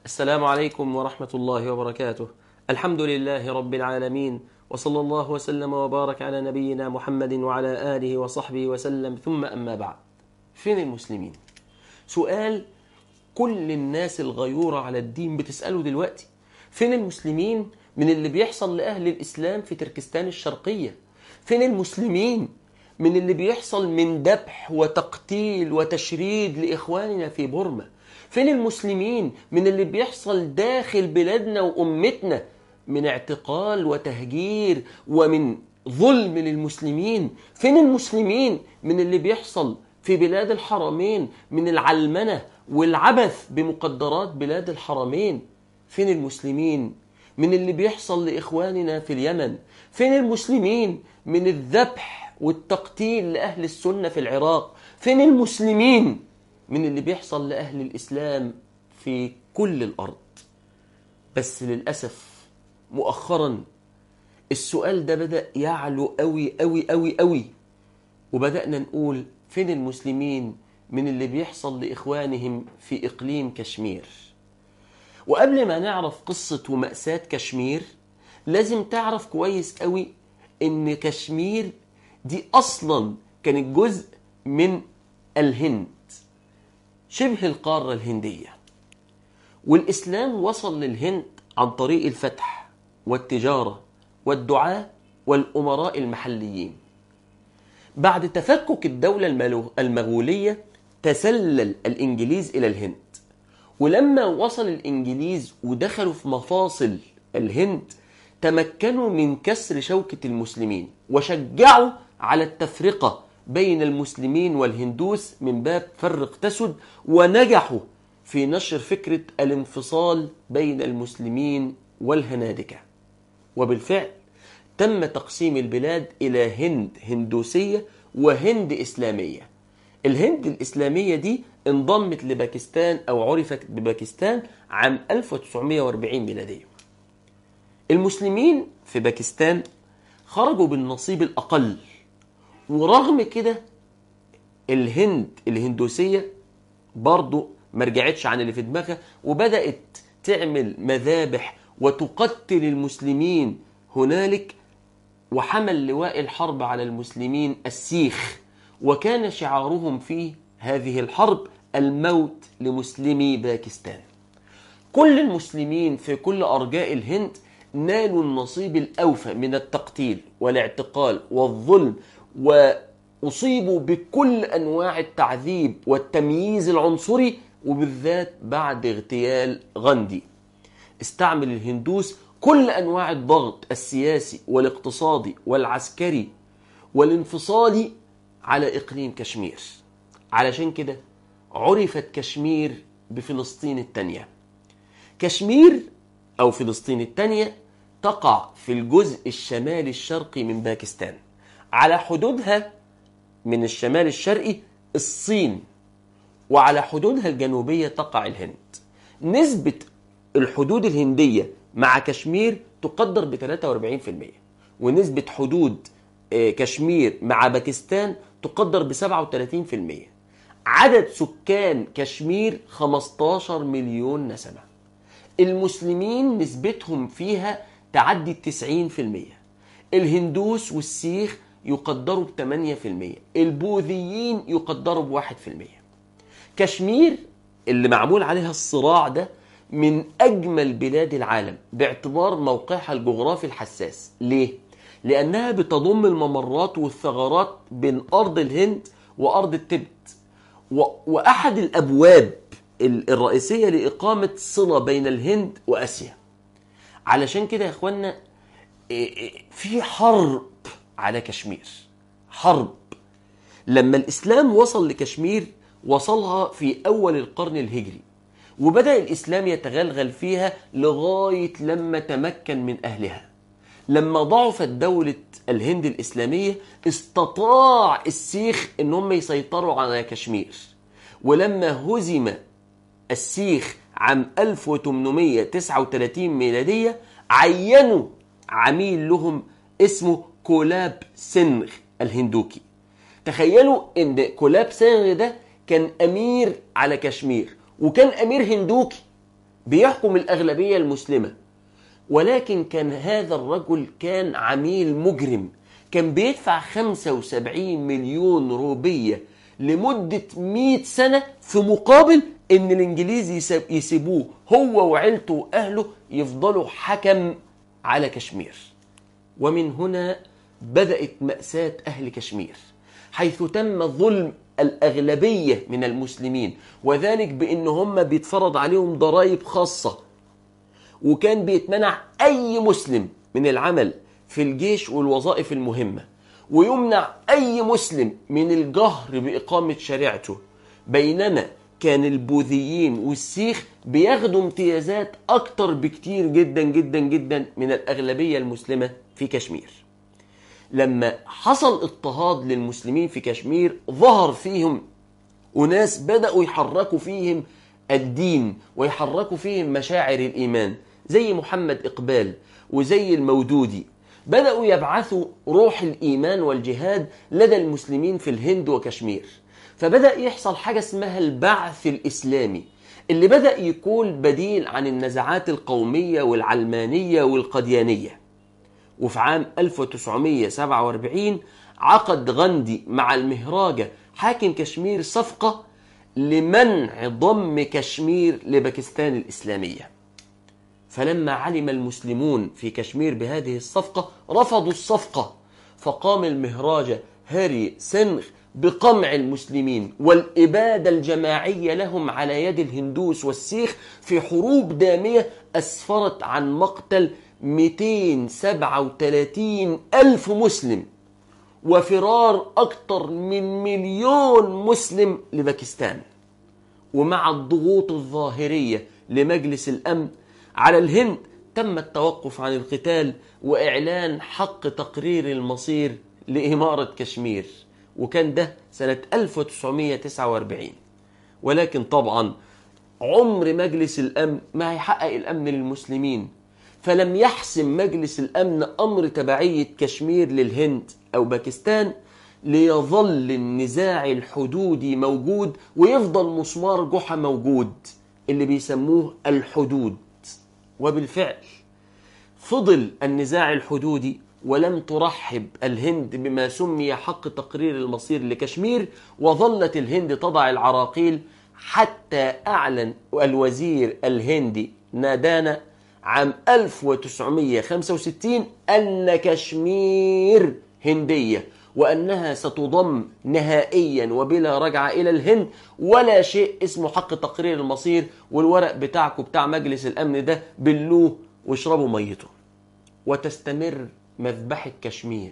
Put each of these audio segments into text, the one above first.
السلام عليكم ورحمة الله وبركاته الحمد لله رب العالمين وصلى الله وسلم وبارك على نبينا محمد وعلى آله وصحبه وسلم ثم أما بعد فين المسلمين؟ سؤال كل الناس الغيورة على الدين بتسأله دلوقتي فين المسلمين من اللي بيحصل لأهل الإسلام في تركستان الشرقية فين المسلمين من اللي بيحصل من ذبح وتقتيل وتشريد لإخواننا في بورما فين المسلمين من اللي بيحصل داخل بلادنا وأمتنا من اعتقال وتهجير ومن ظلم للمسلمين فين المسلمين من اللي بيحصل في بلاد الحرمين من العلمنة والعبث بمقدرات بلاد الحرمين فين المسلمين من اللي بيحصل لإخواننا في اليمن فين المسلمين من الذبح والتقتيل لأهل السنة في العراق فين المسلمين من اللي بيحصل لأهل الإسلام في كل الأرض بس للأسف مؤخرا السؤال ده بدأ يعلو قوي قوي قوي قوي وبدأنا نقول فين المسلمين من اللي بيحصل لإخوانهم في إقليم كشمير وقبل ما نعرف قصة ومأساة كشمير لازم تعرف كويس قوي إن كشمير دي أصلا كانت جزء من الهند شبه القارة الهندية والإسلام وصل للهند عن طريق الفتح والتجارة والدعاة والأمراء المحليين بعد تفكك الدولة المغولية تسلل الإنجليز إلى الهند ولما وصل الإنجليز ودخلوا في مفاصل الهند تمكنوا من كسر شوكة المسلمين وشجعوا على التفرقة بين المسلمين والهندوس من باب فرق تسد ونجحوا في نشر فكرة الانفصال بين المسلمين والهنادكة وبالفعل تم تقسيم البلاد إلى هند هندوسية وهند إسلامية الهند الإسلامية دي انضمت لباكستان أو عرفت بباكستان عام 1940 ميلادية المسلمين في باكستان خرجوا بالنصيب الأقل ورغم كده الهند الهندوسية برضو ما رجعتش عن اللي في دماغها وبدأت تعمل مذابح وتقتل المسلمين هنالك وحمل لواء الحرب على المسلمين السيخ وكان شعارهم في هذه الحرب الموت لمسلمي باكستان كل المسلمين في كل أرجاء الهند نالوا النصيب الأوفى من التقتيل والاعتقال والظلم وأصيبوا بكل أنواع التعذيب والتمييز العنصري وبالذات بعد اغتيال غاندي استعمل الهندوس كل أنواع الضغط السياسي والاقتصادي والعسكري والانفصالي على إقليم كشمير علشان كده عرفت كشمير بفلسطين الثانية كشمير أو فلسطين الثانية تقع في الجزء الشمالي الشرقي من باكستان على حدودها من الشمال الشرقي الصين وعلى حدودها الجنوبية تقع الهند نسبة الحدود الهندية مع كشمير تقدر ب 43% ونسبة حدود كشمير مع باكستان تقدر ب 37% عدد سكان كشمير 15 مليون نسمة المسلمين نسبتهم فيها تعدي 90% الهندوس والسيخ يقدروا ب 8% البوذيين يقدروا ب 1% كشمير اللي معمول عليها الصراع ده من أجمل بلاد العالم باعتبار موقعها الجغرافي الحساس ليه؟ لأنها بتضم الممرات والثغرات بين أرض الهند وأرض التبت و... وأحد الأبواب الرئيسية لإقامة صلة بين الهند وأسيا علشان كده يا إخوانا في حرب على كشمير حرب لما الإسلام وصل لكشمير وصلها في أول القرن الهجري وبدأ الإسلام يتغلغل فيها لغاية لما تمكن من أهلها لما ضعفت دولة الهند الإسلامية استطاع السيخ ان هم يسيطروا على كشمير ولما هزم السيخ عام 1839 ميلادية عينوا عميل لهم اسمه كولاب سنغ الهندوكي تخيلوا ان كولاب سنغ ده كان امير على كشمير وكان امير هندوكي بيحكم الأغلبية المسلمة ولكن كان هذا الرجل كان عميل مجرم كان بيدفع 75 مليون روبية لمدة 100 سنة في مقابل ان الانجليز يسيب- يسيبوه هو وعيلته واهله يفضلوا حكم على كشمير ومن هنا بدأت مأساة أهل كشمير حيث تم ظلم الأغلبية من المسلمين وذلك بأن هم بيتفرض عليهم ضرائب خاصة وكان بيتمنع أي مسلم من العمل في الجيش والوظائف المهمة ويمنع أي مسلم من الجهر بإقامة شريعته بينما كان البوذيين والسيخ بياخدوا امتيازات أكتر بكتير جدا جدا جدا من الأغلبية المسلمة في كشمير لما حصل اضطهاد للمسلمين في كشمير ظهر فيهم وناس بدأوا يحركوا فيهم الدين ويحركوا فيهم مشاعر الإيمان زي محمد إقبال وزي المودودي بدأوا يبعثوا روح الإيمان والجهاد لدى المسلمين في الهند وكشمير فبدأ يحصل حاجة اسمها البعث الإسلامي اللي بدأ يكون بديل عن النزعات القومية والعلمانية والقديانية وفي عام 1947 عقد غاندي مع المهراجة حاكم كشمير صفقة لمنع ضم كشمير لباكستان الإسلامية فلما علم المسلمون في كشمير بهذه الصفقة رفضوا الصفقة فقام المهراجة هاري سنغ بقمع المسلمين والإبادة الجماعية لهم على يد الهندوس والسيخ في حروب دامية أسفرت عن مقتل 237 ألف مسلم وفرار أكثر من مليون مسلم لباكستان ومع الضغوط الظاهرية لمجلس الأمن على الهند تم التوقف عن القتال وإعلان حق تقرير المصير لإمارة كشمير وكان ده سنة 1949 ولكن طبعا عمر مجلس الأمن ما هيحقق الأمن للمسلمين فلم يحسم مجلس الأمن أمر تبعية كشمير للهند أو باكستان ليظل النزاع الحدودي موجود ويفضل مسمار جحا موجود اللي بيسموه الحدود وبالفعل فضل النزاع الحدودي ولم ترحب الهند بما سمي حق تقرير المصير لكشمير وظلت الهند تضع العراقيل حتى أعلن الوزير الهندي نادانا عام 1965 أن كشمير هندية وأنها ستضم نهائيا وبلا رجعة إلى الهند ولا شيء اسمه حق تقرير المصير والورق بتاعكم بتاع مجلس الأمن ده بلوه واشربوا ميته وتستمر مذبحة كشمير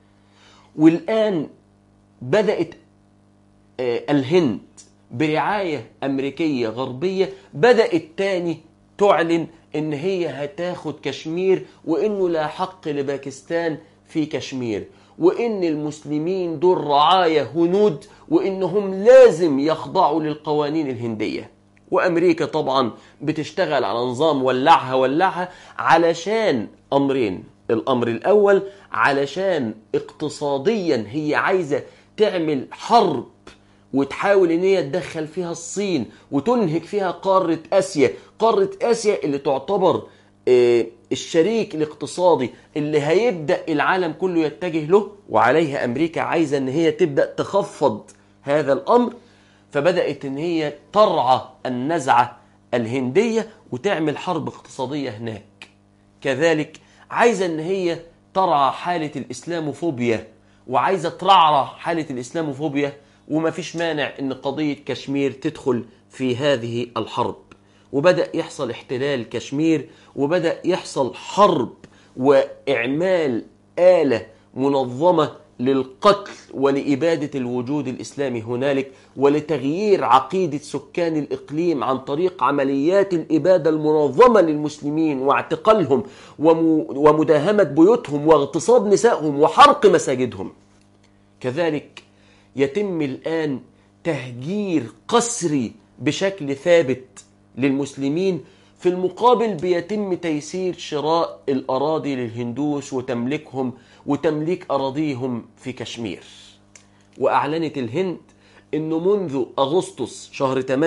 والآن بدأت آه، الهند برعاية أمريكية غربية بدأت تاني تعلن إن هي هتاخد كشمير وإنه لا حق لباكستان في كشمير وإن المسلمين دول رعاية هنود وإنهم لازم يخضعوا للقوانين الهندية وأمريكا طبعا بتشتغل على نظام ولعها ولعها علشان أمرين الأمر الأول علشان اقتصاديا هي عايزة تعمل حرب وتحاول ان هي تدخل فيها الصين وتنهك فيها قارة اسيا قارة اسيا اللي تعتبر آه، الشريك الاقتصادي اللي هيبدأ العالم كله يتجه له وعليها امريكا عايزة ان هي تبدأ تخفض هذا الامر فبدأت ان هي ترعى النزعة الهندية وتعمل حرب اقتصادية هناك كذلك عايزة ان هي ترعى حالة الاسلاموفوبيا وعايزة ترعرع حالة الاسلاموفوبيا وما فيش مانع ان قضية كشمير تدخل في هذه الحرب وبدأ يحصل احتلال كشمير وبدأ يحصل حرب وإعمال آلة منظمة للقتل ولإبادة الوجود الإسلامي هنالك ولتغيير عقيدة سكان الإقليم عن طريق عمليات الإبادة المنظمة للمسلمين واعتقالهم وم- ومداهمة بيوتهم واغتصاب نسائهم وحرق مساجدهم كذلك يتم الآن تهجير قسري بشكل ثابت للمسلمين في المقابل بيتم تيسير شراء الأراضي للهندوس وتمليكهم وتمليك أراضيهم في كشمير وأعلنت الهند أنه منذ أغسطس شهر 8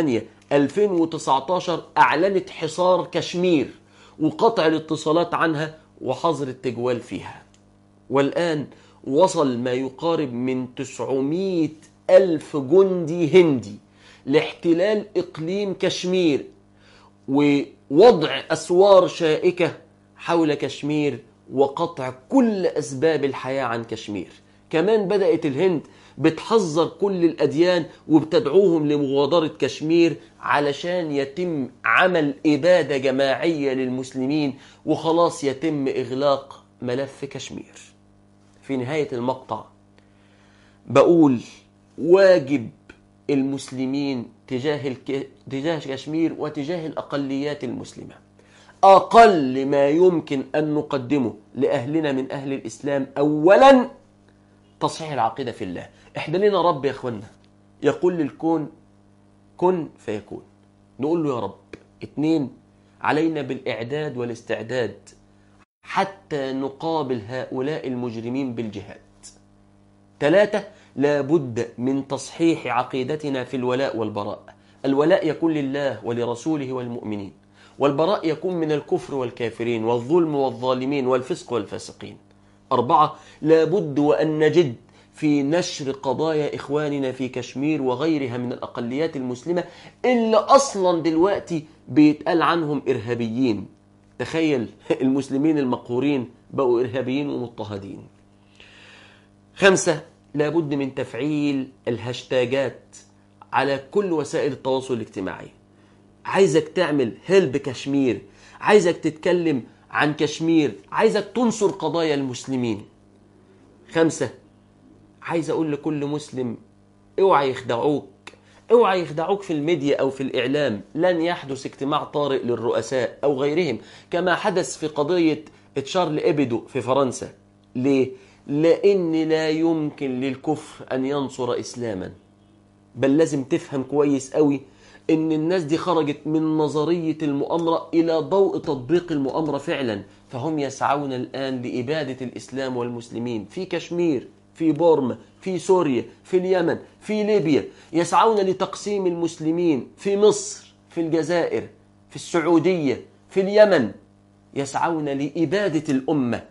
2019 أعلنت حصار كشمير وقطع الاتصالات عنها وحظر التجوال فيها والآن وصل ما يقارب من 900 ألف جندي هندي لاحتلال إقليم كشمير ووضع أسوار شائكة حول كشمير وقطع كل أسباب الحياة عن كشمير كمان بدأت الهند بتحذر كل الأديان وبتدعوهم لمغادرة كشمير علشان يتم عمل إبادة جماعية للمسلمين وخلاص يتم إغلاق ملف كشمير في نهاية المقطع بقول واجب المسلمين تجاه الك... تجاه كشمير وتجاه الأقليات المسلمة أقل ما يمكن أن نقدمه لأهلنا من أهل الإسلام أولا تصحيح العقيدة في الله إحنا لنا رب يا أخوانا يقول للكون كن فيكون نقول له يا رب اتنين علينا بالإعداد والاستعداد حتى نقابل هؤلاء المجرمين بالجهاد ثلاثة لابد من تصحيح عقيدتنا في الولاء والبراء الولاء يكون لله ولرسوله والمؤمنين والبراء يكون من الكفر والكافرين والظلم والظالمين والفسق والفاسقين أربعة لابد وأن نجد في نشر قضايا إخواننا في كشمير وغيرها من الأقليات المسلمة اللي أصلا دلوقتي بيتقال عنهم إرهابيين تخيل المسلمين المقهورين بقوا إرهابيين ومضطهدين خمسة لابد من تفعيل الهاشتاجات على كل وسائل التواصل الاجتماعي عايزك تعمل هلب كشمير عايزك تتكلم عن كشمير عايزك تنصر قضايا المسلمين خمسة عايز أقول لكل مسلم اوعى يخدعوك اوعى يخدعوك في الميديا أو في الإعلام لن يحدث اجتماع طارئ للرؤساء أو غيرهم كما حدث في قضية تشارل إبدو في فرنسا ليه؟ لأن لا يمكن للكفر أن ينصر إسلاما بل لازم تفهم كويس قوي ان الناس دي خرجت من نظرية المؤامرة الى ضوء تطبيق المؤامرة فعلا فهم يسعون الان لابادة الاسلام والمسلمين في كشمير في بورما في سوريا في اليمن في ليبيا يسعون لتقسيم المسلمين في مصر في الجزائر في السعودية في اليمن يسعون لإبادة الأمة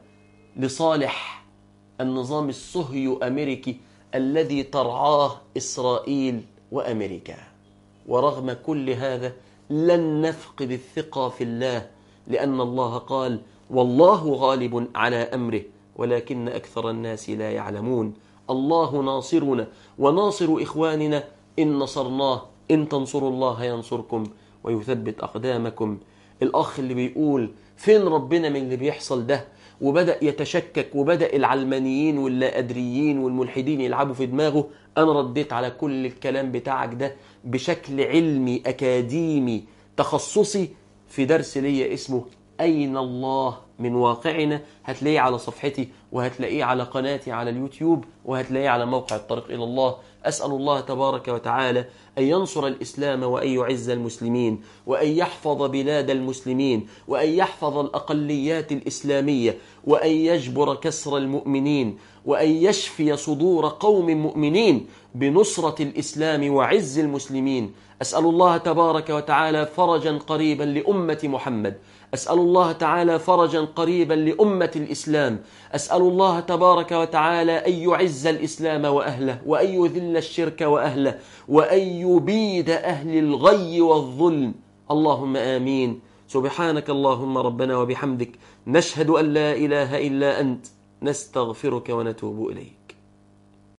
لصالح النظام الصهيو أمريكي الذي ترعاه إسرائيل وأمريكا ورغم كل هذا لن نفقد الثقة في الله لأن الله قال والله غالب على أمره ولكن أكثر الناس لا يعلمون الله ناصرنا وناصر إخواننا إن نصرناه إن تنصروا الله ينصركم ويثبت أقدامكم الأخ اللي بيقول فين ربنا من اللي بيحصل ده وبدأ يتشكك وبدأ العلمانيين واللا أدريين والملحدين يلعبوا في دماغه أنا رديت على كل الكلام بتاعك ده بشكل علمي أكاديمي تخصصي في درس ليا اسمه أين الله من واقعنا هتلاقيه على صفحتي وهتلاقيه على قناتي على اليوتيوب وهتلاقيه على موقع الطريق إلى الله أسأل الله تبارك وتعالى أن ينصر الإسلام وأن يعز المسلمين وأن يحفظ بلاد المسلمين وأن يحفظ الأقليات الإسلامية وأن يجبر كسر المؤمنين وأن يشفي صدور قوم مؤمنين بنصرة الإسلام وعز المسلمين أسأل الله تبارك وتعالى فرجا قريبا لأمة محمد أسأل الله تعالى فرجا قريبا لأمة الإسلام أسأل الله تبارك وتعالى أن يعز الإسلام وأهله وأن يذل الشرك وأهله وأن يبيد أهل الغي والظلم اللهم آمين سبحانك اللهم ربنا وبحمدك نشهد أن لا إله إلا أنت نستغفرك ونتوب إليك